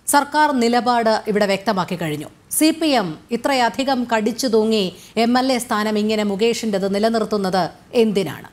സർക്കാർ നിലപാട് ഇവിടെ വ്യക്തമാക്കി കഴിഞ്ഞു സി പി എം ഇത്രയധികം കടിച്ചു തൂങ്ങി എം എൽ എ സ്ഥാനം ഇങ്ങനെ മുകേഷിൻ്റെത് നിലനിർത്തുന്നത് എന്തിനാണ്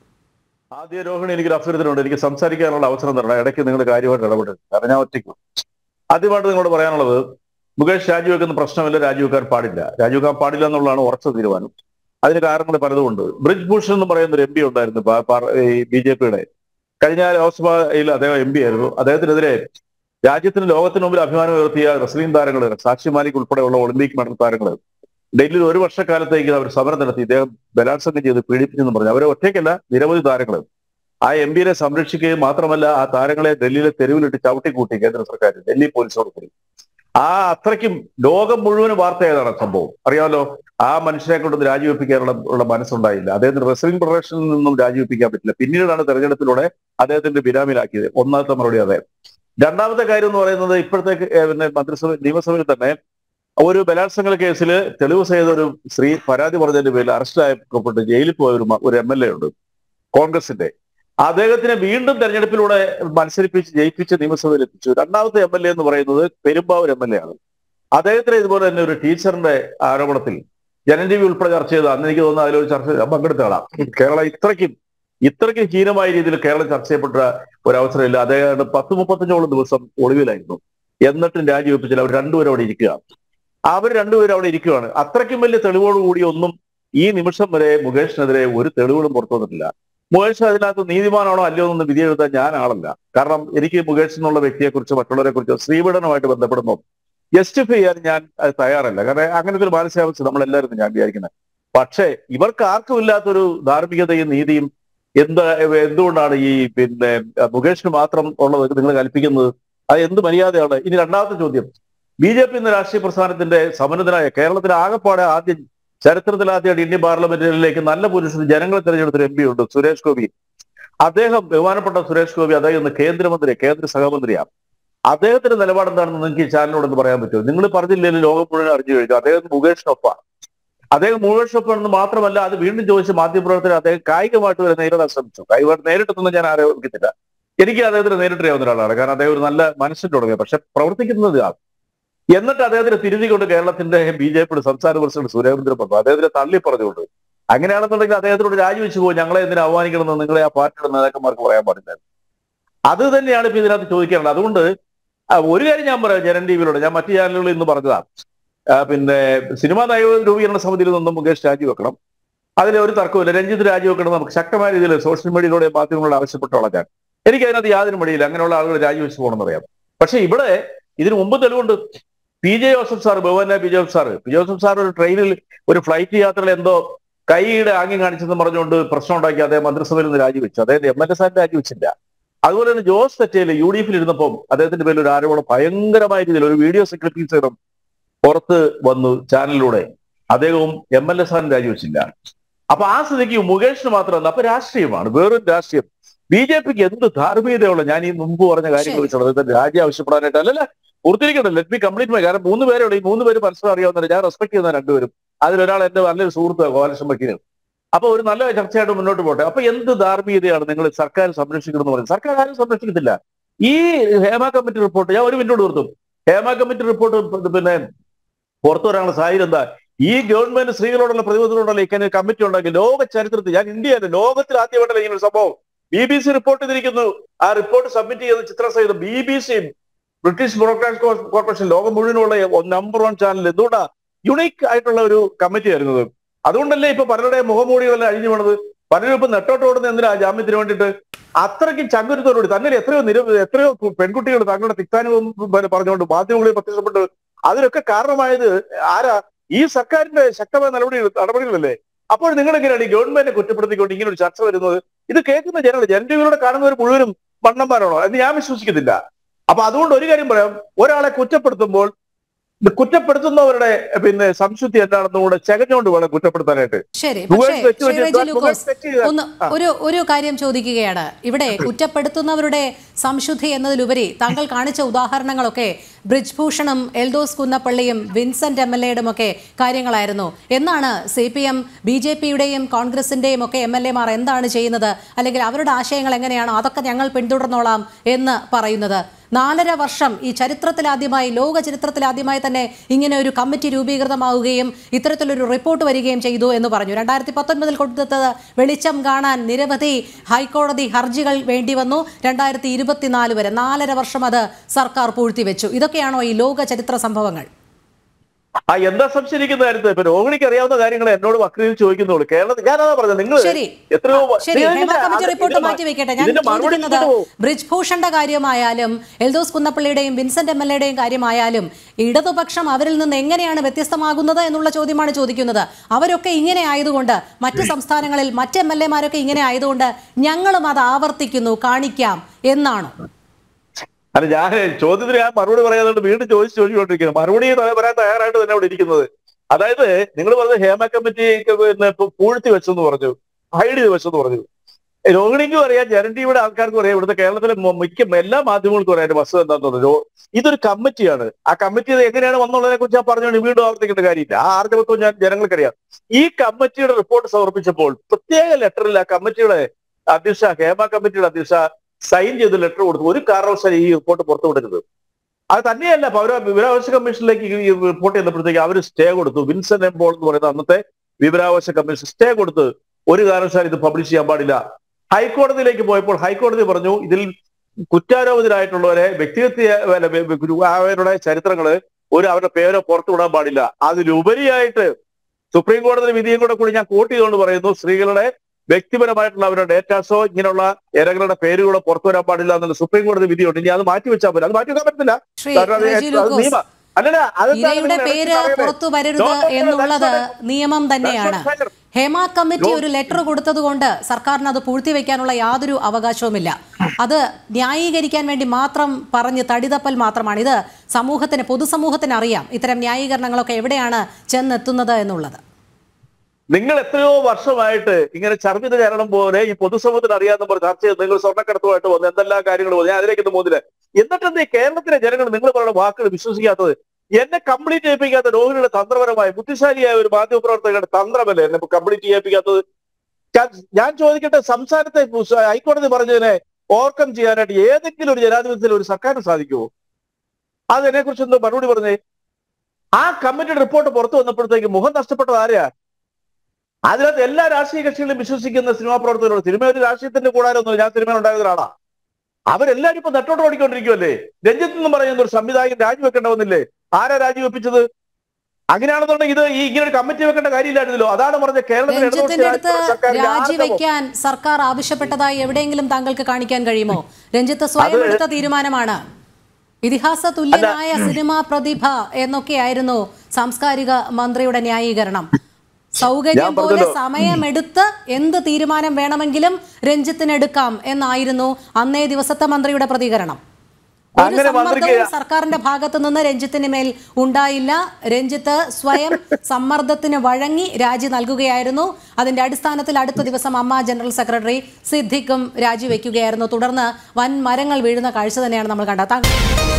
ആദ്യ രോഹിണി എനിക്കൊരു അഭ്യർത്ഥനയുണ്ട് എനിക്ക് സംസാരിക്കാനുള്ള അവസരം തരണം ഇടയ്ക്ക് നിങ്ങൾ കാര്യമായിട്ട് ഇടപെടരുത് കാരണം ഞാൻ ഒറ്റയ്ക്ക് ആദ്യമായിട്ട് നിങ്ങളോട് പറയാനുള്ളത് മുകേഷ് രാജിവെക്കുന്ന പ്രശ്നമില്ല രാജിവെക്കാൻ പാടില്ല രാജിവെക്കാൻ പാടില്ല എന്നുള്ളതാണ് ഉറച്ച തീരുമാനം അതിന് കാരണങ്ങൾ പലതുമുണ്ട് ബ്രിജ് ഭൂഷൺ എന്ന് പറയുന്ന ഒരു എം പി ഉണ്ടായിരുന്നു പ- പ- ഈ ബി ജെ പിയുടെ കഴിഞ്ഞ ലോക്സഭയിൽ അദ്ദേഹം എം പി ആയിരുന്നു അദ്ദേഹത്തിനെതിരെ രാജ്യത്തിന് ലോകത്തിന് മുമ്പിൽ അഭിമാനം ഉയർത്തിയ റെസ്ലിംഗ് താരങ്ങൾ സാക്ഷി മാലിക് ഉൾപ്പെടെയുള്ള ഒളിമ്പിക് മെഡൽ താരങ്ങൾ ഡൽഹിയിൽ ഒരു വർഷക്കാലത്തേക്ക് അവർ സമരം നടത്തി ഇദ്ദേഹം ബലാത്സംഗം ചെയ്ത് പീഡിപ്പിച്ചെന്ന് പറഞ്ഞു അവരെ ഒറ്റയ്ക്കല്ല നിരവധി താരങ്ങൾ ആ എം പിയെ സംരക്ഷിക്കുകയും മാത്രമല്ല ആ താരങ്ങളെ ഡൽഹിയിലെ തെരുവിലിട്ട് ചവിട്ടിക്കൂട്ടി കേന്ദ്ര സർക്കാർ ഡൽഹി പോലീസോട് കൂടി ആ അത്രയ്ക്കും ലോകം മുഴുവനും വാർത്തയായതാണ് സംഭവം അറിയാമല്ലോ ആ മനുഷ്യനെ കൊണ്ടൊന്നും രാജിവെപ്പിക്കാനുള്ള ഉള്ള മനസ്സുണ്ടായില്ല അദ്ദേഹത്തിന് റെസ്ലിംഗ് പ്രൊഫഷനിൽ നിന്നും രാജിവെപ്പിക്കാൻ പറ്റില്ല പിന്നീടാണ് തെരഞ്ഞെടുപ്പിലൂടെ അദ്ദേഹത്തിന്റെ ബിരാമിലാക്കിയത് ഒന്നാമത്തെ മറുപടി അതെ രണ്ടാമത്തെ കാര്യം എന്ന് പറയുന്നത് ഇപ്പോഴത്തെ ഏഹ്, പിന്നെ മന്ത്രിസഭ നിയമസഭയിൽ തന്നെ ഒരു ബലാത്സംഗ കേസിൽ തെളിവ് ചെയ്ത ഒരു സ്ത്രീ പരാതി പറഞ്ഞതിന്റെ പേരിൽ അറസ്റ്റിലായപ്പെട്ട് ജയിലിൽ പോയ ഒരു മ- ഒരു എം എൽ എ ഉണ്ട് കോൺഗ്രസിന്റെ അദ്ദേഹത്തിനെ വീണ്ടും തെരഞ്ഞെടുപ്പിലൂടെ മത്സരിപ്പിച്ച് ജയിപ്പിച്ച് നിയമസഭയിൽ എത്തിച്ചു രണ്ടാമത്തെ എം എൽ എ എന്ന് പറയുന്നത് പെരുമ്പാവൂർ എം എൽ എ ആണ് അദ്ദേഹത്തിന് ഇതുപോലെ തന്നെ ഒരു ടീച്ചറിന്റെ ആരോപണത്തിൽ ജനൻ ടി വി ഉൾപ്പെടെ ചർച്ച ചെയ്ത് അന്ന് എനിക്ക് തോന്നുന്നു അതിലൊരു ചർച്ച ഞാൻ പങ്കെടുത്തതാണ് കേരളം ഇത്രയ്ക്കും ഇത്രയ്ക്കും ഹീനമായ രീതിയിൽ കേരളം ചർച്ച ചെയ്യപ്പെട്ട ഒരു അവസരമില്ല അദ്ദേഹം പത്ത് മുപ്പത്തഞ്ചോളം ദിവസം ഒളിവിലായിരുന്നു എന്നിട്ടും രാജിവെപ്പിച്ചില്ല അവർ രണ്ടുപേരും അവിടെ ഇരിക്കുക അവർ രണ്ടുപേരും അവിടെ ഇരിക്കുകയാണ് അത്രയ്ക്കും വലിയ തെളിവോടുകൂടി ഒന്നും ഈ നിമിഷം വരെ മുകേഷിനെതിരെ ഒരു തെളിവുകളും പുറത്തു വന്നിട്ടില്ല മുകേഷ് അതിനകത്ത് നീതിമാനാണോ അല്ലയോ എന്നൊന്ന് വിധി എഴുതാൻ ഞാൻ ആളല്ല കാരണം എനിക്ക് മുകേഷ് എന്നുള്ള വ്യക്തിയെ കുറിച്ച് മറ്റുള്ളവരെ കുറിച്ച് സ്ത്രീപീഡനമായിട്ട് ബന്ധപ്പെടുന്നു ജസ്റ്റിഫൈ ചെയ്യാൻ ഞാൻ അത് തയ്യാറല്ല കാരണം അങ്ങനത്തെ ഒരു മാനസികാവസ്ഥ നമ്മളെല്ലാവരും ഞാൻ വിചാരിക്കുന്നത് പക്ഷേ ഇവർക്ക് ആർക്കും ഇല്ലാത്തൊരു ധാർമ്മികതയും നീതിയും എന്ത് എന്തുകൊണ്ടാണ് ഈ പിന്നെ മുകേഷിന് മാത്രം ഉള്ളത് നിങ്ങൾ കൽപ്പിക്കുന്നത് അത് എന്ത് മര്യാദയാണ് ഇനി രണ്ടാമത്തെ ചോദ്യം ബി ജെ പി എന്ന രാഷ്ട്രീയ പ്രസ്ഥാനത്തിന്റെ സമന്നതനായ കേരളത്തിലെ ആകെപ്പാടെ ആദ്യം ചരിത്രത്തിലാദ്യമായിട്ട് ഇന്ത്യൻ പാർലമെന്റിലേക്ക് നല്ല പുരുഷന് ജനങ്ങളെ തെരഞ്ഞെടുത്തൊരു എം പി ഉണ്ട് സുരേഷ് ഗോപി അദ്ദേഹം ബഹുമാനപ്പെട്ട സുരേഷ് ഗോപി അദ്ദേഹം ഇന്ന് കേന്ദ്രമന്ത്രി കേന്ദ്ര സഹമന്ത്രിയാണ് അദ്ദേഹത്തിന്റെ നിലപാട് എന്താണെന്ന് നിങ്ങൾക്ക് ഈ ചാനലിനോടൊന്ന് പറയാൻ പറ്റുമോ നിങ്ങൾ പറഞ്ഞില്ലെങ്കിൽ ലോകം മുഴുവൻ അറിഞ്ഞു കഴിഞ്ഞു അദ്ദേഹം മുകേഷിനൊപ്പം അദ്ദേഹം മുകേഷിനൊപ്പം മാത്രമല്ല അത് വീണ്ടും ചോദിച്ച് മാധ്യമപ്രവർത്തകർ അദ്ദേഹം കായികമായിട്ട് വരെ നേരിടാൻ ശ്രമിച്ചു കായികമായിട്ട് നേരിട്ടൊന്നും ഞാൻ ആരോപിക്കത്തില്ല എനിക്ക് അദ്ദേഹത്തിന് നേരിട്ട് അറിയാവുന്ന ഒരാളാണ് കാരണം അദ്ദേഹം ഒരു നല്ല മനസ്സിന്റെ ഉടമ പക്ഷെ പ്രവർത്തിക്കുന്നത് ആ എന്നിട്ട് അദ്ദേഹത്തിന് തിരുത്തിക്കൊണ്ട് കേരളത്തിന്റെ ബി ജെ പിയുടെ സംസ്ഥാന പ്രസിഡന്റ് സുരേന്ദ്രൻ പറഞ്ഞു അദ്ദേഹത്തിനെ തള്ളി പറഞ്ഞുകൊണ്ട് അങ്ങനെയാണെന്നുണ്ടെങ്കിൽ അദ്ദേഹത്തിനോട് രാജിവെച്ച് പോകും ഞങ്ങളെ എന്തിനു അവമാനിക്കണമെന്ന് നിങ്ങളെ ആ പാർട്ടിയുടെ നേതാക്കന്മാർക്ക് പറയാൻ പാടില്ല അത് തന്നെയാണ് ഇപ്പൊ ഇതിനകത്ത് ചോദിക്കാനുള്ളത് അതുകൊണ്ട് ആ, ഒരു കാര്യം ഞാൻ പറയാം ജനൻ ടി വിയിലൂടെ ഞാൻ മറ്റു ചാനലുകളിൽ ഇന്ന് പറഞ്ഞതാണ് ആ, പിന്നെ സിനിമാ നയ രൂപീകരണ സമിതിയിൽ നിന്നും മുകേഷ് രാജിവെക്കണം അതിൽ ഒരു തർക്കമില്ല രഞ്ജിത്ത് രാജിവെക്കണം നമുക്ക് ശക്തമായ രീതിയിൽ സോഷ്യൽ മീഡിയയിലൂടെ മാധ്യമങ്ങളോട് ആവശ്യപ്പെട്ടോളാം ഞാൻ എനിക്ക് അതിനകത്ത് യാതൊരു മടിയില്ല അങ്ങനെയുള്ള ആളുകൾ രാജിവെച്ച് പോകണമെന്ന് അറിയാം പക്ഷെ ഇവിടെ ഇതിന് മുമ്പ് തെളിവുണ്ട് പി ജെ ജോസഫ് സാർ ബഹുമാന P Joseph sir P Joseph sir ഒരു ട്രെയിനിൽ ഒരു ഫ്ലൈറ്റ് യാത്രയിൽ എന്തോ കൈയുടെ ആംഗ്യം കാണിച്ചെന്ന് പറഞ്ഞുകൊണ്ട് പ്രശ്നം ഉണ്ടാക്കി അദ്ദേഹം മന്ത്രിസഭയിൽ നിന്ന് രാജിവെച്ചു അദ്ദേഹം എം എൽ എ സാർ രാജിവെച്ചില്ല അതുപോലെ തന്നെ ജോസ് തെറ്റയിൽ യു ഡി എഫിൽ ഇരുന്നപ്പം അദ്ദേഹത്തിന്റെ പേരിൽ ഒരു ആരോപണം ഭയങ്കരമായ രീതിയിൽ ഒരു വീഡിയോ സെക്രട്ടറി സഹിതം പുറത്ത് വന്നു ചാനലിലൂടെ അദ്ദേഹവും എം എൽ എ സാറിന് രാജിവെച്ചില്ല അപ്പൊ ആ സ്ഥിതിക്ക് മുകേഷിന് മാത്രമല്ല അപ്പൊ രാഷ്ട്രീയമാണ് വേറൊരു രാഷ്ട്രീയം ബി ജെ പിക്ക് എന്ത് ധാർമ്മികതയുള്ള ഞാൻ ഈ മുമ്പ് പറഞ്ഞ കാര്യങ്ങൾ ശരി. വെച്ചുള്ളത് ഇത് രാജ്യം ആവശ്യപ്പെടാനായിട്ട് അല്ലല്ല പൂർത്തിരിക്കട്ടെ ലെറ്റ് മി കംപ്ലീറ്റ് മൈ കാരണം മൂന്ന് പേരേ ഉള്ളൂ ഈ മൂന്ന് പേര് പരസ്പരം അറിയാവുന്നവർ ഞാൻ റെസ്പെക്ട് ചെയ്യുന്ന രണ്ടുപേരും അതിലൊരാൾ എന്റെ നല്ലൊരു സുഹൃത്ത് ഗോപാലകൃഷ്ണൻ വക്കീലും അപ്പൊ ഒരു നല്ല ചർച്ചയായിട്ട് മുന്നോട്ട് പോട്ടെ അപ്പൊ എന്ത് ധാർമ്മികതയാണ് നിങ്ങൾ സർക്കാർ സംരക്ഷിക്കണമെന്ന് പറയുന്നത് സർക്കാർ ആരും സംരക്ഷിക്കത്തില്ല ഈ ഹേമ കമ്മിറ്റി റിപ്പോർട്ട് ഞാൻ ഒരു മിനിറ്റ് നിർത്തും ഹേമ കമ്മിറ്റി റിപ്പോർട്ട് പിന്നെ പുറത്തു വരാനുള്ള സാഹചര്യം എന്താ ഈ ഗവൺമെന്റ് സ്ത്രീകളോടുള്ള പ്രതിബദ്ധതയോടുള്ള ഇങ്ങനെ കമ്മിറ്റി ഉണ്ടാക്കി ലോക ചരിത്രത്തിൽ ഞാൻ ഇന്ത്യയല്ല ലോകത്തിൽ ആദ്യമായിട്ടല്ല ഇങ്ങനെ ഒരു സംഭവം ബി ബി സി റിപ്പോർട്ട് ചെയ്തിരിക്കുന്നു ആ റിപ്പോർട്ട് സബ്മിറ്റ് ചെയ്ത ചിത്രസഹിതം ബി ബി സിയും ബ്രിട്ടീഷ് ബ്രോഡ്കാസ്റ്റ് കോർപ്പറേഷൻ ലോകം മുഴുവനുള്ള നമ്പർ വൺ ചാനൽ എന്തുകൊണ്ടാ യുണീക്ക് ആയിട്ടുള്ള ഒരു കമ്മിറ്റി ആയിരുന്നത് അതുകൊണ്ടല്ലേ ഇപ്പൊ പലരുടെ മുഖമൂടികളെല്ലാം അഴിഞ്ഞു വീണത് പലരും ഇപ്പൊ നെട്ടോട്ടോടുന്ന എന്തിനാ ജാമ്യത്തിന് വേണ്ടിയിട്ട് അത്രയ്ക്ക് ചങ്കുരുത്തോടുകൂടി തന്നെ എത്രയോ നിര എത്രയോ പെൺകുട്ടികൾ തങ്ങളുടെ തിക്താനുഭവം പിന്നെ പറഞ്ഞുകൊണ്ട് മാധ്യമങ്ങളിൽ പ്രത്യക്ഷപ്പെട്ട് അതിനൊക്കെ കാരണമായത് ആരാ ഈ സർക്കാരിന്റെ ശക്തമായ നടപടി നടപടികളല്ലേ അപ്പോൾ നിങ്ങൾ എങ്ങനെയാണ് ഈ ഗവൺമെന്റിനെ കുറ്റപ്പെടുത്തിക്കൊണ്ട് ഇങ്ങനെ ഒരു ചർച്ച വരുന്നത് ഇത് കേൾക്കുന്ന ജനങ്ങൾ ജനജീവികളോട് കാണുന്നവർ മുഴുവനും മണ്ണന്മാരാണോ എന്ന് ഞാൻ വിശ്വസിക്കുന്നില്ല അപ്പൊ അതുകൊണ്ട് ഒരു കാര്യം പറയാം ഒരാളെ കുറ്റപ്പെടുത്തുമ്പോൾ ഇത് കുറ്റപ്പെടുത്തുന്നവരുടെ പിന്നെ സംശുദ്ധി എന്താണെന്നും കൂടെ ചകഞ്ഞുകൊണ്ട് വേണം കുറ്റപ്പെടുത്താനായിട്ട് ശരി മുകേഷ് പക്ഷേ തെറ്റ് ശ്രീ റെജി പറ്റിയാൽ ലൂക്കോസ് മുകേഷ് തെറ്റ് ചെയ്താൽ- ഒന്ന് ആ. ഒരു ഒരു കാര്യം ചോദിക്കുകയാണ് ഇവിടെ കുറ്റപ്പെടുത്തുന്നവരുടെ സംശുദ്ധി എന്നതിലുപരി താങ്കൾ കാണിച്ച ഉദാഹരണങ്ങളൊക്കെ ബ്രിജ്ഭൂഷണും എൽദോസ് കുന്നപ്പള്ളിയും വിൻസെന്റ് എം എൽ എയുടെയും ഒക്കെ കാര്യങ്ങളായിരുന്നു എന്നാണ് C P M B J പിയുടെയും കോൺഗ്രസിന്റെയും ഒക്കെ എം എൽ എമാർ എന്താണ് ചെയ്യുന്നത് അല്ലെങ്കിൽ അവരുടെ ആശയങ്ങൾ എങ്ങനെയാണോ അതൊക്കെ ഞങ്ങൾ പിന്തുടർന്നോളാം എന്ന് പറയുന്നത് നാലര വർഷം ഈ ചരിത്രത്തിലാദ്യമായി ലോക ചരിത്രത്തിലാദ്യമായി തന്നെ ഇങ്ങനെ ഒരു കമ്മിറ്റി രൂപീകൃതമാവുകയും ഇത്തരത്തിലൊരു റിപ്പോർട്ട് വരികയും ചെയ്തു എന്ന് പറഞ്ഞു രണ്ടായിരത്തി പത്തൊൻപതിൽ കൊടുത്തത് വെളിച്ചം കാണാൻ നിരവധി ഹൈക്കോടതി ഹർജികൾ വേണ്ടി വന്നു രണ്ടായിരത്തി ഇരുപത്തിനാല് വരെ നാലര വർഷം അത് സർക്കാർ പൂഴ്ത്തിവെച്ചു ഇതൊക്കെയാണോ ഈ ലോക ചരിത്ര സംഭവങ്ങൾ ആ എന്താ സംശയിക്കുന്ന കാര്യത്തിൽ ഇപ്പൊ രോഹിണിക്ക് അറിയാവുന്ന കാര്യങ്ങൾ എന്നോട് വക്രീൽ ചോദിക്കുന്നുള്ളൂ കേരളത്തിൽ ഞാനതാ പറഞ്ഞത് നിങ്ങൾ ശരി എത്രയോ വ- ശരി നിങ്ങൾ ഹേമ ഇതിന്റെ- കമ്മിറ്റി റിപ്പോർട്ട് ഇതിന്റെ മാറ്റി വെക്കട്ടെ ഞാൻ ഇതിന്റെ മറുപടി ചോദിക്കുന്നത് ഇങ്ങോട്ട് പോകും. ബ്രിജ് ഭൂഷന്റെ കാര്യമായാലും എൽദോസ് കുന്നപ്പള്ളിയുടെയും വിൻസെന്റ് എം എൽ എയുടെയും കാര്യമായാലും ഇടതുപക്ഷം അവരിൽ നിന്ന് എങ്ങനെയാണ് വ്യത്യസ്തമാകുന്നത് എന്നുള്ള ചോദ്യമാണ് ചോദിക്കുന്നത് അവരൊക്കെ ഇങ്ങനെ ആയതുകൊണ്ട് മറ്റ് സംസ്ഥാനങ്ങളിൽ മറ്റ് എം എൽ എമാരൊക്കെ ഇങ്ങനെ ആയതുകൊണ്ട് ഞങ്ങളും അത് ആവർത്തിക്കുന്നു കാണിക്കാം എന്നാണോ അല്ല ഞാൻ ചോദ്യത്തിന് ഞാൻ മറുപടി പറയാതെ വീണ്ടും ചോദിച്ചു ചോദിച്ചുകൊണ്ടിരിക്കുന്നത് മറുപടി ത- പറയാൻ തയ്യാറായിട്ട് തന്നെ ഇവിടെ ഇരിക്കുന്നത് അതായത് നിങ്ങൾ പറഞ്ഞ ഹേമ കമ്മിറ്റി പിന്നെ ഇപ്പൊ പൂഴ്ത്തി വെച്ചെന്ന് പറഞ്ഞു ഹൈഡ് ചെയ്ത് വെച്ചെന്ന് പറഞ്ഞു രോഹിണിക്കും അറിയാം ജനന്റിയുടെ ആൾക്കാർക്കും അറിയാം ഇവിടുത്തെ കേരളത്തിലെ മൊ- മിക്ക എല്ലാ മാധ്യമങ്ങൾക്കും അറിയാം അതിന്റെ വസ്തുത എന്താണെന്ന് പറഞ്ഞു ഇതൊരു കമ്മിറ്റിയാണ് ആ കമ്മിറ്റി ഇത് എങ്ങനെയാണ് വന്നുള്ളതിനെ കുറിച്ച് ഞാൻ പറഞ്ഞു വീണ്ടും ആവർത്തിക്കേണ്ട കാര്യമില്ല ആ ആർജവത്വം ഞാൻ ജനങ്ങൾക്കറിയാം ഈ കമ്മിറ്റിയുടെ റിപ്പോർട്ട് സമർപ്പിച്ചപ്പോൾ പ്രത്യേക ലെറ്ററിൽ ആ കമ്മിറ്റിയുടെ അധ്യക്ഷ ഹേമ കമ്മിറ്റിയുടെ അധ്യക്ഷ സൈൻ ചെയ്ത് ലെറ്റർ കൊടുത്തു ഒരു കാരണവശാലും ഈ റിപ്പോർട്ട് പുറത്തുവിടരുത് അത് തന്നെയല്ല പൗര വിവരാവകാശ കമ്മീഷനിലേക്ക് ഈ റിപ്പോർട്ട് ചെയ്തപ്പോഴത്തേക്ക് അവർ സ്റ്റേ കൊടുത്തു വിൻസെന്റ് എം പോൾ എന്ന് പറയുന്ന അന്നത്തെ വിവരാവകാശ കമ്മീഷൻ സ്റ്റേ കൊടുത്ത് ഒരു കാരണവശാലും ഇത് പബ്ലിഷ് ചെയ്യാൻ പാടില്ല ഹൈക്കോടതിയിലേക്ക് പോയപ്പോൾ ഹൈക്കോടതി പറഞ്ഞു ഇതിൽ കുറ്റാരോപിതരായിട്ടുള്ളവരെ വ്യക്തിഗത അല്ല, വെ- വെ- ഗുരു- അവരുടെ ചരിത്രങ്ങള് ഒരു അവരുടെ പേരോ പുറത്തു വിടാൻ പാടില്ല അതിലുപരിയായിട്ട് സുപ്രീം കോടതി വിധിയും കൂടെ കൂടി ഞാൻ കോട്ട് ചെയ്തുകൊണ്ട് പറയുന്നു സ്ത്രീകളുടെ വ്യക്തിപരമായിട്ടുള്ള അവരുടെ ഡേറ്റാസോ ഇങ്ങനെയുള്ള ഇരകളുടെ പേരുകളോ പുറത്തു വരാൻ പാടില്ല എന്നുള്ള സുപ്രീം കോടതി വിധിയുണ്ട് ഇനി അത് മാറ്റി വെച്ചാൽ പറ്റില്ല അത് മാറ്റി വെക്കാൻ പറ്റില്ല ശ്രീ കാരണം അത് റെജി അത് ലൂക്കോസ് നിയമ അല്ലല്ല അതെന്താ ഇരയുടെ നിങ്ങൾ പേര് ഇടയ്ക്ക് പറയുന്നത്? പുറത്തു വരരുത് No, no, no, എന്നുള്ളത് that's not- നിയമം തന്നെയാണ് that's not fair. Hema committee ഒരു ലെറ്റർ കൊടുത്തതുകൊണ്ട് സർക്കാരിന് അത് പൂഴ്ത്തിവെക്കാനുള്ള യാതൊരു അവകാശവുമില്ല അത് ന്യായീകരിക്കാൻ വേണ്ടി മാത്രം പറഞ്ഞ് തടിതപ്പൽ മാത്രമാണ് ഇത് സമൂഹത്തിന് പൊതുസമൂഹത്തിന് അറിയാം ഇത്തരം ന്യായീകരണങ്ങളൊക്കെ എവിടെയാണ് ചെന്നെത്തുന്നത് എന്നുള്ളത് നിങ്ങൾ എത്രയോ വർഷമായിട്ട് ഇങ്ങനെ ചർമ്മിത ചരണം പോലെ ഈ പൊതുസമൂഹത്തിന് അറിയാവുന്ന പോലെ ചർച്ച ചെയ്ത് നിങ്ങൾ സ്വർണ്ണക്കടത്തുമായിട്ട് വന്നു എന്തെല്ലാം കാര്യങ്ങൾ വന്നു ഞാൻ അതിലേക്കൊന്നും പോകുന്നില്ല എന്നിട്ട് എന്താ ഈ കേരളത്തിലെ ജനങ്ങൾ നിങ്ങൾ പറയുന്ന വാക്കുകൾ വിശ്വസിക്കാത്തത് എന്നെ കംപ്ലീറ്റ് ചെയ്യിപ്പിക്കാത്ത രോഹിണിയുടെ തന്ത്രപരമായ ബുദ്ധിശാലിയായ ഒരു മാധ്യമപ്രവർത്തകരുടെ തന്ത്രമല്ലേ എന്നെ കംപ്ലീറ്റ് ചെയ്യിപ്പിക്കാത്തത് ഞാൻ- ഞാൻ ചോദിക്കട്ടെ സംസ്ഥാനത്തെ ഹൈക്കോടതി പറഞ്ഞതിനെ ഓവർകം ചെയ്യാനായിട്ട് ഏതെങ്കിലും ഒരു ജനാധിപത്യത്തിൽ ഒരു സർക്കാരിന് സാധിക്കുമോ അതിനെ കുറിച്ച് എന്തോ മറുപടി പറഞ്ഞേ ആ കമ്മിറ്റിയുടെ റിപ്പോർട്ട് പുറത്തു വന്നപ്പോഴത്തേക്ക് മുഖം നഷ്ടപ്പെട്ടത് ആരെയാ അതിനകത്ത് എല്ലാ രാഷ്ട്രീയ കക്ഷികളും വിശ്വസിക്കുന്ന സിനിമാ പ്രവർത്തകരോട് സിനിമ ഒരു രാഷ്ട്രീയത്തിന്റെ കൂടാരൊന്നും ഞാൻ സിനിമ ഉണ്ടായ ഒരാളാ അവരെല്ലാരും ഇപ്പൊ നെട്ടോട്ട് ഓടിക്കൊണ്ടിരിക്കുമല്ലേ രഞ്ജിത്ത് എന്ന് പറയുന്ന ഒരു സംവിധായകൻ രാജിവെക്കേണ്ടവന്നില്ലേ ആരാ രാജിവെപ്പിച്ചത് അങ്ങനെയാണെന്നുണ്ടെങ്കിൽ ഇത് ഈ ഇങ്ങനെ ഒരു കമ്മിറ്റി വെക്കേണ്ട കാര്യമില്ലായിരുന്നല്ലോ അതാണ് പറഞ്ഞ കേരളത്തിൽ രഞ്ജിത്തിന്റെ അടുത്ത് ഇടതുപക്ഷ സർക്കാരിന്റെ ആർജവം. രാജിവെക്കാൻ സർക്കാർ ആവശ്യപ്പെട്ടതായി എവിടെയെങ്കിലും താങ്കൾക്ക് കാണിക്കാൻ കഴിയുമോ രഞ്ജിത്ത് സ്വയം അത് എടുത്ത തീരുമാനമാണ് ഇതിഹാസ തുല്യനായ സിനിമാ പ്രതിഭ എന്നൊക്കെയായിരുന്നു സാംസ്കാരിക മന്ത്രിയുടെ ന്യായീകരണം സൗകര്യം ഞാൻ പോലെ പറഞ്ഞല്ലോ. സമയമെടുത്ത് എന്ത് തീരുമാനം വേണമെങ്കിലും രഞ്ജിത്തിന് എടുക്കാം എന്നായിരുന്നു അന്നേ ദിവസത്തെ മന്ത്രിയുടെ പ്രതികരണം ഒരു അങ്ങനെ മന്ത്രിക്ക് സമ്മർദ്ദവും സർക്കാരിന്റെ ഭാഗത്തു നിന്ന് രഞ്ജിത്തിന് മേൽ ഉണ്ടായില്ല രഞ്ജിത്ത് സ്വയം സമ്മർദ്ദത്തിന് വഴങ്ങി രാജി നൽകുകയായിരുന്നു അതിന്റെ അടിസ്ഥാനത്തിൽ അടുത്ത ദിവസം അമ്മ ജനറൽ സെക്രട്ടറി സിദ്ദിഖും രാജിവെക്കുകയായിരുന്നു തുടർന്ന് വൻ മരങ്ങൾ വീഴുന്ന കാഴ്ച തന്നെയാണ് നമ്മൾ കണ്ടത് താങ്കൾ